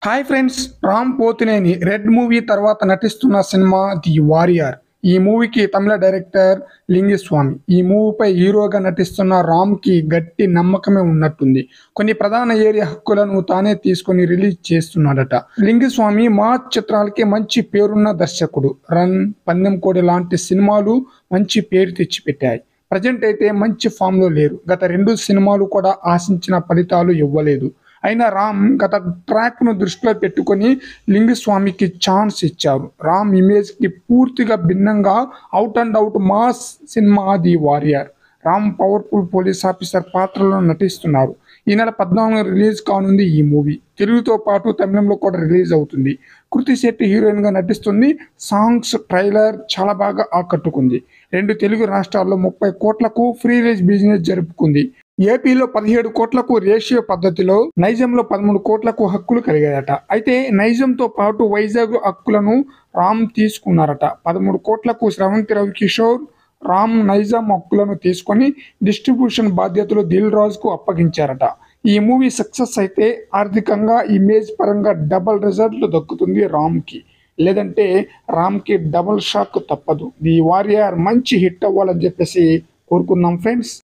hi friends Ram Pothineni Red movie తర్వాత నటిస్తున్న cinema The warrior ఈ మూవీకి తమిళ డైరెక్టర్ లింగస్వామి ఈ మూవీపై హీరోగా నటిస్తున్న రామ్ కి గట్టి నమ్మకమే ఉన్నట్టుంది కొన్ని ప్రధాన ఏరియా హక్కులను తానే తీసుకొని రిలీజ్ చేస్తున్నాడట లింగస్వామి మా చిత్రాలకి మంచి పేరున్న దర్శకుడు రన్ పందెం కోడి లాంటి సినిమాలు మంచి పేరు తెచ్చిపెట్టాయి ప్రజెంట్ అయితే మంచి ఫామ్ లో లేరు గత రెండు సినిమాలు కూడా ఆశించిన ఫలితాలు ఇవ్వలేదు అయినా రామ్ గత ట్రాక్ ను దృష్టిలో పెట్టుకొని లింగస్వామికి ఛాన్స్ ఇచ్చారు రామ్ ఇమేజ్ కి పూర్తిగా భిన్నంగా అవుట్ అండ్ అవుట్ మాస్ సినిమా The Warrior Ram powerful police officer పాత్రలో నటిస్తున్నారు ఈ నెల పద్నాలుగు రిలీజ్ కానుంది ఈ మూవీ తెలుగుతో పాటు తమిళంలో కూడా రిలీజ్ అవుతుంది కృతి శెట్టి హీరోయిన్ గా నటిస్తుంది సాంగ్స్ ట్రైలర్ చాలా బాగా ఆకట్టుకుంది రెండు తెలుగు రాష్ట్రాల్లో ముప్పై కోట్లకు ఫ్రీ రేజ్ బిజినెస్ జరుపుకుంది ఏపీలో పదిహేడు కోట్లకు రేషియో పద్ధతిలో నైజంలో పదమూడు కోట్లకు హక్కులు కలిగాయట అయితే నైజంతో పాటు వైజాగ్ హక్కులను రామ్ తీసుకున్నారట పదమూడు కోట్లకు స్రవంతి రవికిషోర్ రామ్ నైజాం హక్కులను తీసుకొని డిస్ట్రిబ్యూషన్ బాధ్యతలు దిల్ రాజుకు అప్పగించారట ఈ మూవీ సక్సెస్ అయితే ఆర్థికంగా ఇమేజ్ పరంగా డబల్ రిజల్ట్ దక్కుతుంది రామ్కి లేదంటే రామ్కి డబల్ షాక్ తప్పదు ఈ వారియర్ మంచి హిట్ అవ్వాలని చెప్పేసి కోరుకున్నాం ఫ్రెండ్స్